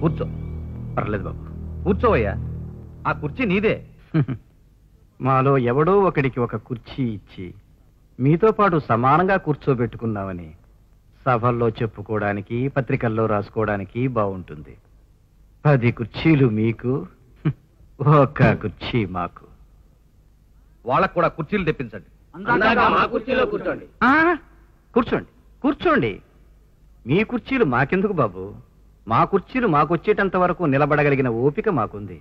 కూర్చో పర్లేదు బాబు కూర్చోవయ్యా ఆ కుర్చీ నీదే మాలో ఎవడో ఒకడికి ఒక కుర్చీ ఇచ్చి మీతో పాటు సమానంగా కూర్చోబెట్టుకున్నామని సభల్లో చెప్పుకోవడానికి పత్రికల్లో రాసుకోవడానికి బాగుంటుంది పది కుర్చీలు మీకు ఒక్క కుర్చీ మాకు వాళ్ళకు కూడా కుర్చీలు తెప్పించండి కూర్చోండి ఆ, కూర్చోండి కూర్చోండి మీ కుర్చీలు మాకెందుకు బాబు మా కుర్చీలు మాకొచ్చేటంత వరకు నిలబడగలిగిన ఓపిక మాకుంది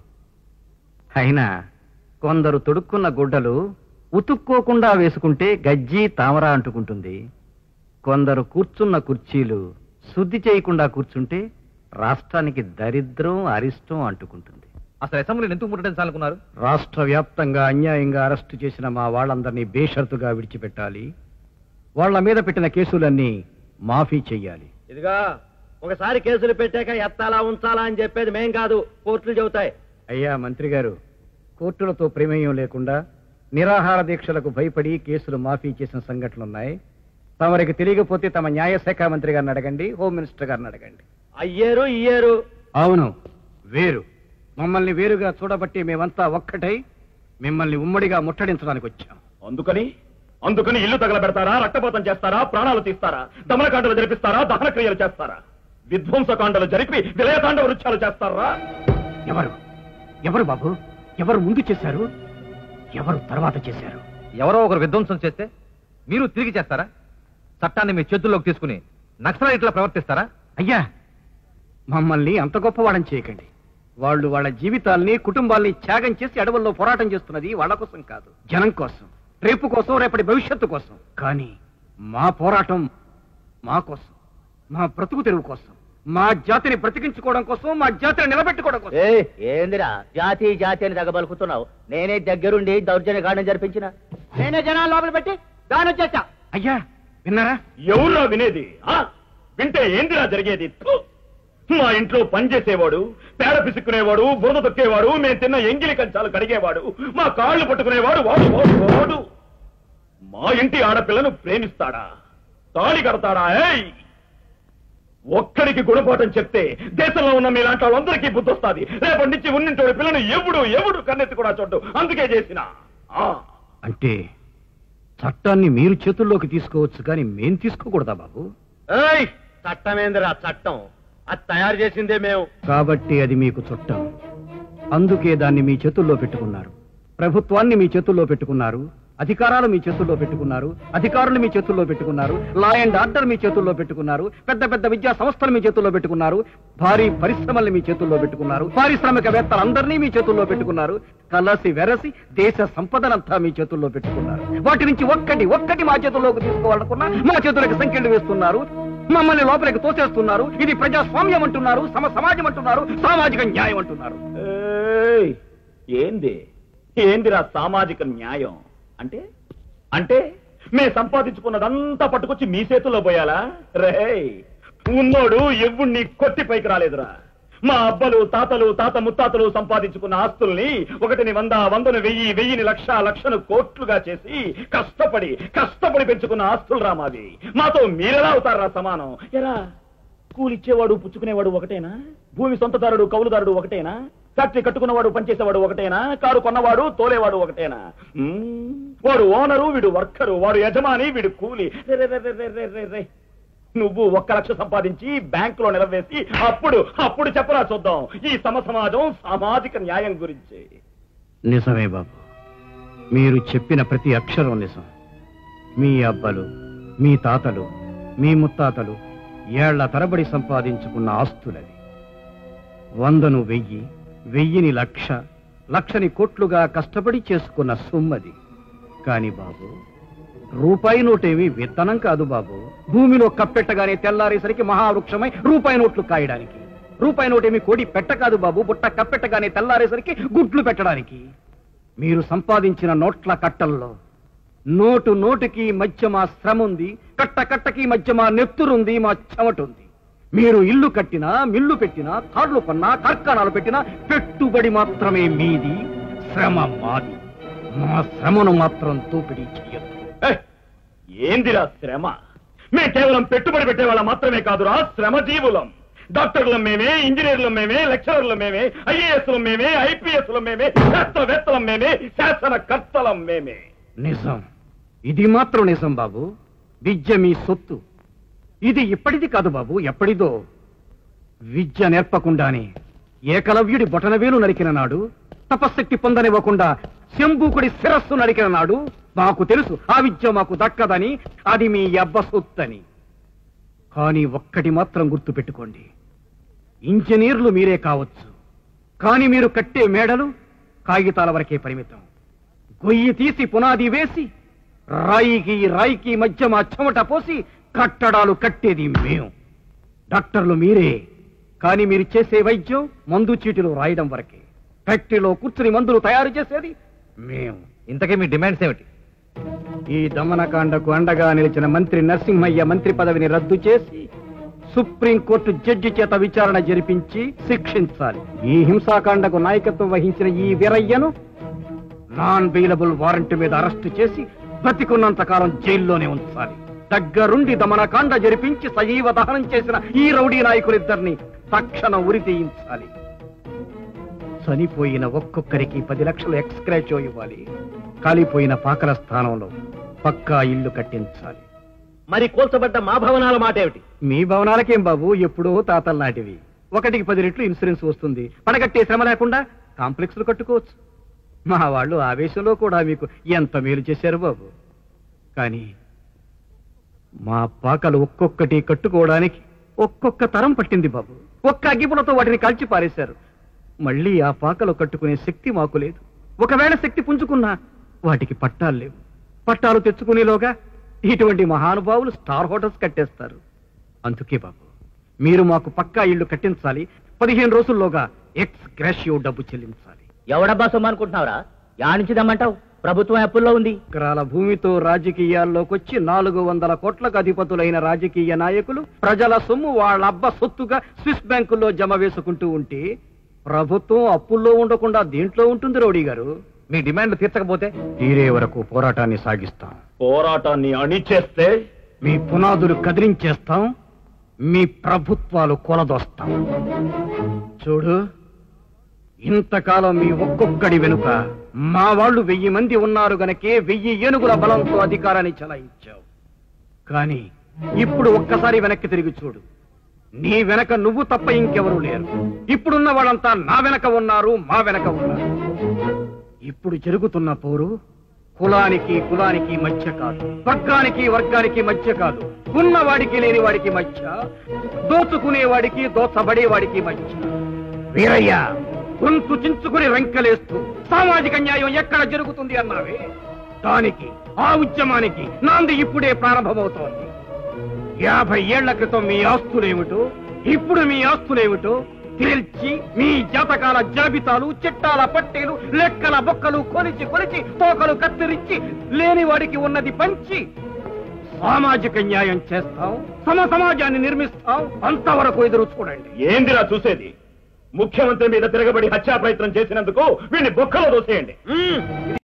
అయినా కొందరు తొడుక్కున్న గుడ్డలు ఉతుక్కోకుండా వేసుకుంటే గజ్జి తామర అంటుకుంటుంది కొందరు కూర్చున్న కుర్చీలు శుద్ధి చేయకుండా కూర్చుంటే రాష్ట్రానికి దరిద్రం అరిష్టం అంటుకుంటుంది అసలు అసెంబ్లీని ఎందుకు ముట్టడించాలనుకున్నారు రాష్ట్ర వ్యాప్తంగా అన్యాయంగా అరెస్టు చేసిన మా వాళ్ళందరినీ బేషరతుగా విడిచిపెట్టాలి వాళ్ళ మీద పెట్టిన కేసులన్నీ మాఫీ చెయ్యాలి ఇదిగా ఒకసారి కేసులు పెట్టాక ఎత్తాలా ఉంచాలా అని చెప్పేది మేం కాదు కోర్టులు చెబుతాయి అయ్యా మంత్రి గారు కోర్టులతో ప్రమేయం లేకుండా నిరాహార దీక్షలకు భయపడి కేసులు మాఫీ చేసిన సంఘటనలున్నాయి తమరికి తెలియకపోతే తమ న్యాయశాఖ మంత్రి గారిని అడగండి హోమ్ మినిస్టర్ గారిని అడగండి అయ్యేరు ఇయ్యేరు అవును వేరు మమ్మల్ని వేరుగా చూడబట్టి మేమంతా ఒక్కటై మిమ్మల్ని ఉమ్మడిగా ముట్టడించడానికి వచ్చాం అందుకని అందుకని ఇల్లు తగలబెడతారా రక్తపాతం చేస్తారా ప్రాణాలు తీస్తారా దమనకాండలు జరిపిస్తారా దహన క్రియలు చేస్తారా విధ్వంసకాండలు జరిపి విలయతాండ వృక్షాలు చేస్తారా ఎవరు ఎవరు బాబు ఎవరు ముందు చేశారు ఎవరు తర్వాత చేశారు ఎవరో ఒకరు విధ్వంసం చేస్తే మీరు తిరిగి చేస్తారా చట్టాన్ని మీ చేతుల్లోకి తీసుకుని నక్సలైట్లా ప్రవర్తిస్తారా అయ్యా మమ్మల్ని అంత గొప్పవాడని చేయకండి వాళ్ళు వాళ్ళ జీవితాల్ని కుటుంబాల్ని త్యాగం చేసి అడవుల్లో పోరాటం చేస్తున్నది వాళ్ళ కోసం కాదు జనం కోసం రేపు కోసం రేపటి భవిష్యత్తు కోసం కానీ మా పోరాటం మా కోసం మా బ్రతుకు తెరువు కోసం మా జాతిని బ్రతికించుకోవడం కోసం మా జాతిని నిలబెట్టుకోవడం కోసం ఏ ఏందిరా జాతి జాతి అని తగబలుకుతున్నావు నేనే దగ్గరుండి దౌర్జన్య కాండం జరిపించిన నేనే జనాలు లోపల పెట్టి దాని వచ్చేసా అయ్యా విన్నారా ఎవరురా వినేది ఆ? వింటే ఏందిరా జరిగేది థు! మా ఇంట్లో పనిచేసేవాడు పేడ పిసుక్కునేవాడు బురద తొక్కేవాడు మేము తిన్న ఎంగిలి కంచాలు కడిగేవాడు మా కాళ్ళు పట్టుకునేవాడు వాడు వాడు వాడు మా ఇంటి ఆడపిల్లను ప్రేమిస్తాడా తాళి కడతాడా ఏయ్ ఒక్కడికి గుణపాఠం చెప్తే దేశంలో ఉన్న మీలాంటి వాళ్ళందరికీ బుద్ధి వస్తుంది రేపటి నుంచి ఉన్నింటోడి పిల్లను ఎవడు ఎవడు కన్నెత్తి కూడా చూడ్డు అందుకే చేసిన ఆ అంటే చట్టాన్ని మీరు చేతుల్లోకి తీసుకోవచ్చు కానీ మేం తీసుకోకూడదా బాబు ఏయ్ చట్టమేందిరా చట్టం అది తయారు చేసిందే మేము కాబట్టి అది మీకు చుట్టం అందుకే దాన్ని మీ చేతుల్లో పెట్టుకున్నారు ప్రభుత్వాన్ని మీ చేతుల్లో పెట్టుకున్నారు అధికారాలు మీ చేతుల్లో పెట్టుకున్నారు అధికారులు మీ చేతుల్లో పెట్టుకున్నారు లా అండ్ ఆర్డర్ మీ చేతుల్లో పెట్టుకున్నారు పెద్ద పెద్ద విద్యా సంస్థలు మీ చేతుల్లో పెట్టుకున్నారు భారీ పరిశ్రమల్ని మీ చేతుల్లో పెట్టుకున్నారు పారిశ్రామికవేత్తలందరినీ మీ చేతుల్లో పెట్టుకున్నారు కలసి వెరసి దేశ సంపదనంతా మీ చేతుల్లో పెట్టుకున్నారు వాటి నుంచి ఒక్కటి ఒక్కటి మా చేతుల్లోకి తీసుకోవాలనుకున్నా మా చేతులకు సంఖ్యలు వేస్తున్నారు మమ్మల్ని లోపలికి తోసేస్తున్నారు ఇది ప్రజాస్వామ్యం అంటున్నారు సమ సమాజం అంటున్నారు సామాజిక న్యాయం అంటున్నారు ఏయ్, ఏంది ఏందిరా సామాజిక న్యాయం అంటే అంటే మే సంపాదించుకున్నదంతా పట్టుకొచ్చి మీ చేతుల్లో పోయాలా రే ఉన్నోడు ఎవ్వుణ్ణి కొట్టి పైకి రాలేదురా మా అబ్బలు తాతలు తాత ముత్తాతలు సంపాదించుకున్న ఆస్తుల్ని ఒకటిని వంద వందను వెయ్యి వెయ్యిని లక్ష లక్షను కోట్లుగా చేసి కష్టపడి కష్టపడి పెంచుకున్న ఆస్తులు రా మావి మాతో మీరెలా అవుతారా సమానం ఎరా కూలిచ్చేవాడు పుచ్చుకునేవాడు ఒకటేనా భూమి సొంతదారుడు కౌలుదారుడు ఒకటేనా ఫ్యాక్టరీ కట్టుకున్నవాడు పనిచేసేవాడు ఒకటేనా కారు కొన్నవాడు తోలేవాడు ఒకటేనా మ్మ్. వాడు ఓనరు వీడు వర్కరు వాడు యజమాని వీడు కూలి రే, రే, రే, రే, రే, రే, రే, రే. నువ్వు ఒక్క లక్ష సంపాదించి బ్యాంకులో నిలవేసి అప్పుడు అప్పుడు చెప్పరా చూద్దాం ఈ సమ సమాజం సామాజిక న్యాయం గురించి నిజమే బాబు మీరు చెప్పిన ప్రతి అక్షరం నిజం మీ అబ్బలు మీ తాతలు మీ ముత్తాతలు ఏళ్ల తరబడి సంపాదించుకున్న ఆస్తులవి వందను వెయ్యి వెయ్యిని లక్ష లక్షని కోట్లుగా కష్టపడి చేసుకున్న సొమ్మది కాని బాబు రూపాయి నోటేమి విత్తనం కాదు బాబు భూమిలో కప్పెట్టగానే తెల్లారేసరికి మహావృక్షమై రూపాయి నోట్లు కాయడానికి రూపాయి నోటేమి కోడి పెట్ట కాదు బాబు బుట్ట కప్పెట్టగానే తెల్లారేసరికి గుడ్లు పెట్టడానికి మీరు సంపాదించిన నోట్ల కట్టల్లో నోటు నోటుకి మధ్య మా శ్రమ ఉంది కట్ట కట్టకి మధ్య మా నెత్తురుంది మా చెమటుంది మీరు ఇల్లు కట్టినా మిల్లు పెట్టినా కార్లు కొన్నా కార్ఖానాలు పెట్టినా పెట్టుబడి మాత్రమే మీది శ్రమ మాది మా శ్రమను మాత్రం దోపిడీ చెయ్యొద్దు ఏయ్, ఏందిరా శ్రమ మే కేవలం పెట్టుబడి పెట్టే వాళ్ళ మాత్రమే కాదురా శ్రమ జీవులం డాక్టర్లు మేమే ఇంజనీర్లు మేమే లెక్చరర్లు మేమే ఐఏఎస్లు మేమే ఐపీఎస్లు మేమే శాస్త్రవేత్తలం మేమే శాసనకర్తలం మేమే నిజం ఇది మాత్రం నిజం బాబు విద్య మీ సొత్తు ఇది ఇప్పటిది కాదు బాబు ఎప్పటిదో విద్య నేర్పకుండానే ఏకలవ్యుడి బొటనవేలు నరికిన నాడు తపశక్తి పొందనివ్వకుండా శంభూకుడి శిరస్సు నరికిన నాడు మాకు తెలుసు ఆ విద్య మాకు దక్కదని అది మీ అబ్బ సొత్తని కానీ ఒక్కటి మాత్రం గుర్తుపెట్టుకోండి ఇంజనీర్లు మీరే కావచ్చు కానీ మీరు కట్టే మేడలు కాగితాల వరకే పరిమితం గొయ్యి తీసి పునాది వేసి రాయికి రాయికి మధ్య మా చెమట పోసి కట్టడాలు కట్టేది మేము డాక్టర్లు మీరే కానీ మీరు చేసే వైద్యం మందు చీటిలో రాయడం వరకే ఫ్యాక్టరీలో కూర్చుని మందులు తయారు చేసేది మేము ఇంతకీ మీ డిమాండ్స్ ఏమిటి ఈ దమనకాండకు అండగా నిలిచిన మంత్రి నరసింహయ్య మంత్రి పదవిని రద్దు చేసి సుప్రీంకోర్టు జడ్జి చేత విచారణ జరిపించి శిక్షించాలి ఈ హింసాకాండకు నాయకత్వం వహించిన ఈ వీరయ్యను నాన్ బెయిలబుల్ వారెంట్ మీద అరెస్టు చేసి బతికున్నంత కాలం జైల్లోనే ఉంచాలి దగ్గరుండి దమనకాండ జరిపించి సజీవ దహనం చేసిన ఈ రౌడీ నాయకులిద్దరిని తక్షణ ఉరి తీయించాలి చనిపోయిన ఒక్కొక్కరికి పది లక్షలు ఎక్స్క్రాచో ఇవ్వాలి కాలిపోయిన పాకల స్థానంలో పక్కా ఇల్లు కట్టించాలి మరి కూల్చబడ్డ మా భవనాల మాట ఏమిటి మీ భవనాలకేం బాబు ఎప్పుడో తాతల నాటివి ఒకటికి పది రెట్లు ఇన్సూరెన్స్ వస్తుంది పడగట్టే శ్రమ లేకుండా కాంప్లెక్స్లు కట్టుకోవచ్చు మా వాళ్ళు ఆవేశంలో కూడా మీకు ఎంత మేలు చేశారు బాబు కానీ మా పాకలు ఒక్కొక్కటి కట్టుకోవడానికి ఒక్కొక్క తరం పట్టింది బాబు ఒక్క అగ్గిపులతో వాటిని కాల్చి పారేశారు మళ్ళీ ఆ పాకలు కట్టుకునే శక్తి మాకు లేదు ఒకవేళ శక్తి పుంజుకున్నా వాటికి పట్టాలు లేవు పట్టాలు తెచ్చుకునేలోగా ఇటువంటి మహానుభావులు స్టార్ హోటల్స్ కట్టేస్తారు అందుకే బాబు మీరు మాకు పక్కా ఇల్లు కట్టించాలి పదిహేను రోజుల్లోగా ఎక్స్ గ్రాషియో డబ్బు చెల్లించాలి ఎవడబ్బా సొమ్ము అనుకుంటున్నావురా యానించిదమ్మంటావు ప్రభుత్వం అప్పుల్లో ఉంది ఎకరాల భూమితో రాజకీయాల్లోకొచ్చి నాలుగు వందల కోట్లకు అధిపతులైన రాజకీయ నాయకులు ప్రజల సొమ్ము వాళ్ళ అబ్బ సొత్తుగా స్విస్ బ్యాంకుల్లో జమ వేసుకుంటూ ఉంటే ప్రభుత్వం అప్పుల్లో ఉండకుండా దేంట్లో ఉంటుంది రౌడీ గారు మీ డిమాండ్లు తీర్చకపోతే తీరే వరకు పోరాటాన్ని సాగిస్తాం పోరాటాన్ని అణిచేస్తే మీ పునాదులు కదిలించేస్తాం మీ ప్రభుత్వాలు కొలదొస్తాం చూడు ఇంతకాలం మీ ఒక్కొక్కడి వెనుక మా వాళ్ళు వెయ్యి మంది ఉన్నారు గనకే వెయ్యి ఏనుగుల బలంతో అధికారాన్ని చలాయించావు కానీ ఇప్పుడు ఒక్కసారి వెనక్కి తిరిగి చూడు నీ వెనక నువ్వు తప్ప ఇంకెవరూ లేరు ఇప్పుడున్న వాళ్ళంతా నా వెనక ఉన్నారు మా వెనక ఉన్నారు ఇప్పుడు జరుగుతున్న పోరు కులానికి కులానికి మధ్య కాదు వర్గానికి వర్గానికి మధ్య కాదు ఉన్నవాడికి లేని వాడికి మధ్య దోచుకునేవాడికి దోచబడేవాడికి మధ్య వీరయ్య గొంతు చించుకుని వెంకలేస్తూ సామాజిక న్యాయం ఎక్కడ జరుగుతుంది అన్నావే దానికి ఆ ఉద్యమానికి నాంది ఇప్పుడే ప్రారంభమవుతోంది యాభై ఏళ్ల క్రితం మీ ఆస్తులేమిటో ఇప్పుడు మీ ఆస్తులేమిటో తేల్చి మీ జాతకాల జాబితాలు చిట్టాల పట్టీలు లెక్కల బొక్కలు కొలిచి కొలిచి తోకలు కత్తిరించి లేని వాడికి ఉన్నది పంచి సామాజిక న్యాయం చేస్తాం సమ సమాజాన్ని నిర్మిస్తాం అంతవరకు ఎదురు చూడండి ఏందిరా చూసేది ముఖ్యమంత్రి మీద తిరగబడి హత్యా ప్రయత్నం చేసినందుకు వీడిని బొక్కలో దోసేయండి